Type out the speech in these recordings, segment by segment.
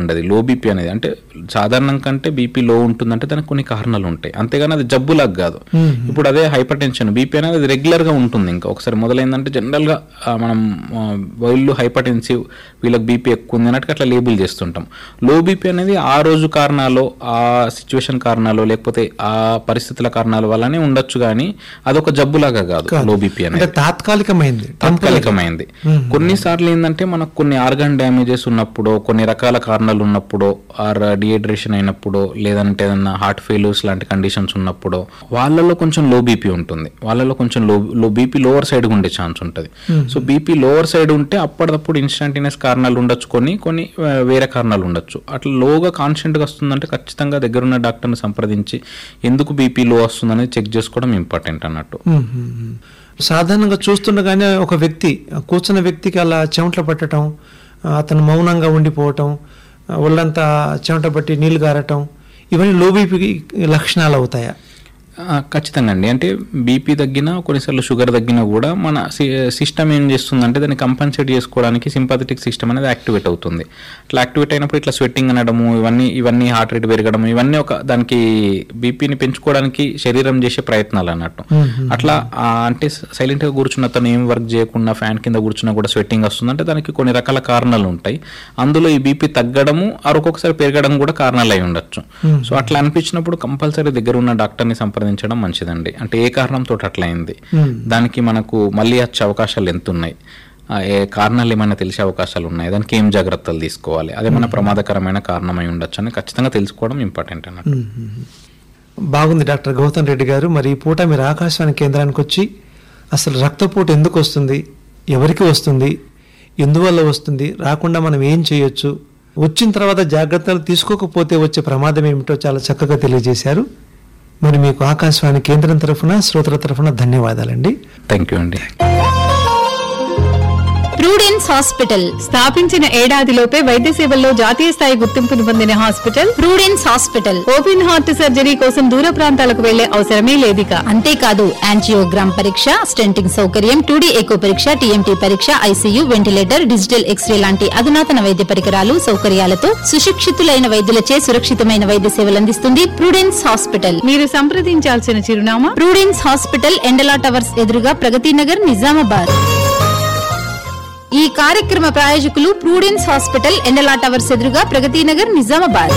అండి అది low BP అనేది అంటే సాధారణం కంటే బీపీ లో ఉంటుందంటే దానికి కొన్ని కారణాలు ఉంటాయి అంతేగాని అది జబ్బులాగా కాదు ఇప్పుడు అదే హైపర్ టెన్షన్ బీపీ అనేది అది రెగ్యులర్ గా ఉంటుంది ఇంకా ఒకసారి మొదలైందంటే జనరల్ గా ఆ, మనం ఆ, వీళ్ళు హైపర్ టెన్సివ్ వీళ్ళకి బీపీ ఎక్కువ ఉంది అన్నట్టు అట్లా లేబుల్ చేస్తుంటాం లో బీపీ అనేది ఆ రోజు కారణాలు ఆ సిచ్యువేషన్ కారణాలు లేకపోతే ఆ పరిస్థితుల కారణాల వల్లనే ఉండొచ్చు కానీ అదొక జబ్బులాగా కాదు లో బీపీ అనేది అంటే తాత్కాలికమైంది తాత్కాలికమైంది కొన్నిసార్లు ఏంటంటే మనకు కొన్ని ఆర్గాన్ డ్యామేజెస్ ఉన్నప్పుడు కొన్ని రకాల కారణాలు ఉన్నప్పుడు ఆర్ డిహైడ్రేషన్ అయినప్పుడు లేదంటే ఏదన్నా హార్ట్ ఫెయిల్యూర్స్ లాంటి కండిషన్స్ ఉన్నప్పుడు వాళ్ళలో కొంచెం లో బీపీ ఉంటుంది వాళ్ళలో కొంచెం low low BP lower side ఉండే ఛాన్స్ ఉంటుంది సో బీపీ లోవర్ సైడ్ ఉంటే అప్పటికప్పుడు ఇన్స్టంటేనియస్ కారణాలు ఉండొచ్చు కొన్ని కొన్ని ఆ, వేరే కారణాలు ఉండొచ్చు అట్లా లోగా కాన్స్టెంట్గా వస్తుందంటే ఖచ్చితంగా దగ్గరున్న డాక్టర్ని సంప్రదించి ఎందుకు బీపీ లో వస్తుందనేది చెక్ చేసుకోవడం ఇంపార్టెంట్ అన్నట్టు మ్మ్, మ్మ్, మ్మ్. సాధారణంగా చూస్తుండగానే ఒక వ్యక్తి కూర్చున్న వ్యక్తికి అలా చెమటలు పట్టడం ఆ, అతను మౌనంగా ఉండిపోవటం ఆ, ఒళ్ళంతా చెమట పట్టి నీళ్లు గారటం ఇవన్నీ లో బీపీ లక్షణాలు అవుతాయా ఆ, ఖచ్చితంగా అండి అంటే బీపీ తగ్గినా కొన్నిసార్లు షుగర్ తగ్గినా కూడా మన సిస్టమ్ ఏం చేస్తుందంటే దాన్ని కంపన్సేట్ చేసుకోవడానికి సింపాథెటిక్ సిస్టమ్ అనేది యాక్టివేట్ అవుతుంది అట్లా యాక్టివేట్ అయినప్పుడు ఇట్లా స్వెట్టింగ్ అనడము ఇవన్నీ ఇవన్నీ హార్ట్ రేట్ పెరగడం ఇవన్నీ ఒక దానికి బీపీని పెంచుకోవడానికి శరీరం చేసే ప్రయత్నాలు అన్నట్టు అట్లా ఆ, అంటే సైలెంట్గా కూర్చున్న తను ఏం వర్క్ చేయకుండా ఫ్యాన్ కింద కూర్చున్నా కూడా స్వెట్టింగ్ వస్తుందంటే దానికి కొన్ని రకాల కారణాలు ఉంటాయి అందులో ఈ బీపీ తగ్గడము ఆరు ఒక్కొక్కసారి పెరగడం కూడా కారణాలు అయి ఉండొచ్చు సో అట్లా అనిపించినప్పుడు కంపల్సరీ దగ్గర ఉన్న డాక్టర్ని సంప్రదించడం మంచిదండి అంటే ఏ కారణంతో అట్లా అయింది దానికి మనకు మళ్ళీ వచ్చే అవకాశాలు ఎంత ఉన్నాయి ఆ, ఏ కారణాలు ఏమైనా తెలిసే అవకాశాలు ఉన్నాయి దానికి ఏం జాగ్రత్తలు తీసుకోవాలి అదేమైనా ప్రమాదకరమైన కారణమై ఉండొచ్చు అని ఖచ్చితంగా తెలుసుకోవడం ఇంపార్టెంట్ అన్నట్టు బాగుంది డాక్టర్ గౌతమ్ రెడ్డి గారు మరి ఈ పూట మీరు ఆకాశవాణి కేంద్రానికి వచ్చి అసలు రక్తపోటు ఎందుకు వస్తుంది ఎవరికి వస్తుంది ఎందువల్ల వస్తుంది రాకుండా మనం ఏం చేయొచ్చు వచ్చిన తర్వాత జాగ్రత్తలు తీసుకోకపోతే వచ్చే ప్రమాదం ఏమిటో చాలా చక్కగా తెలియజేశారు మరి మీకు ఆకాశవాణి కేంద్రం తరఫున శ్రోతల తరఫున ధన్యవాదాలండి థ్యాంక్ యూ అండి ప్రూడెన్స్ హాస్పిటల్ స్థాపించిన ఏడాదిలోపే వైద్య సేవల్లో జాతీయ స్థాయి గుర్తింపును పొందిన hospital Prudence hospital open heart surgery కోసం దూర ప్రాంతాలకు వెళ్లే అవసరమే లేదిక అంతేకాదు యాంజియోగ్రామ్ పరీక్ష స్టెంటింగ్ సౌకర్యం టూడీ ఎకో పరీక్ష టీఎంటీ పరీక్ష ఐసీయూ వెంటిలేటర్ డిజిటల్ ఎక్స్రే లాంటి అధునాతన వైద్య పరికరాలు సౌకర్యాలతో సుశిక్షితులైన వైద్యులచే సురక్షితమైన వైద్య సేవలు అందిస్తుంది ప్రూడెన్స్ హాస్పిటల్ మీరు సంప్రదించాల్సిన చిరునామా ప్రూడెన్స్ హాస్పిటల్ ఎండలా టవర్స్ ఎదురుగా ప్రగతి నగర్ నిజామాబాద్ ఈ కార్యక్రమ ప్రాయోజకులు ప్రూడెన్స్ హాస్పిటల్ ఎండలా టవర్స్ ఎదురుగా ప్రగతి నగర్ నిజామాబాద్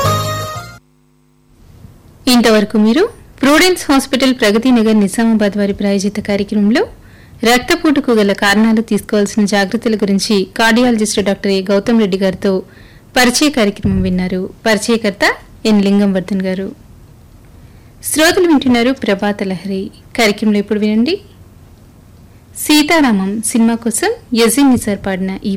ఇంతవరకు మీరు ప్రూడెన్స్ హాస్పిటల్ ప్రగతి నగర్ నిజామాబాద్ వారి ప్రాయోజిత కార్యక్రమంలో రక్తపోటుకు గల కారణాలు తీసుకోవాల్సిన జాగ్రత్తల గురించి cardiologist doctor A Gautham Reddy గారితో పరిచయ కార్యక్రమం విన్నారు పరిచయకర్త ఎన్ లింగంవర్ధన్ గారు శ్రోతలు వింటున్నారు ప్రభాత లహరి కార్యక్రమంలో ఇప్పుడు వినండి సీతారామం సినిమా కోసం యజిన్ నిసార్ పాడిన ఈ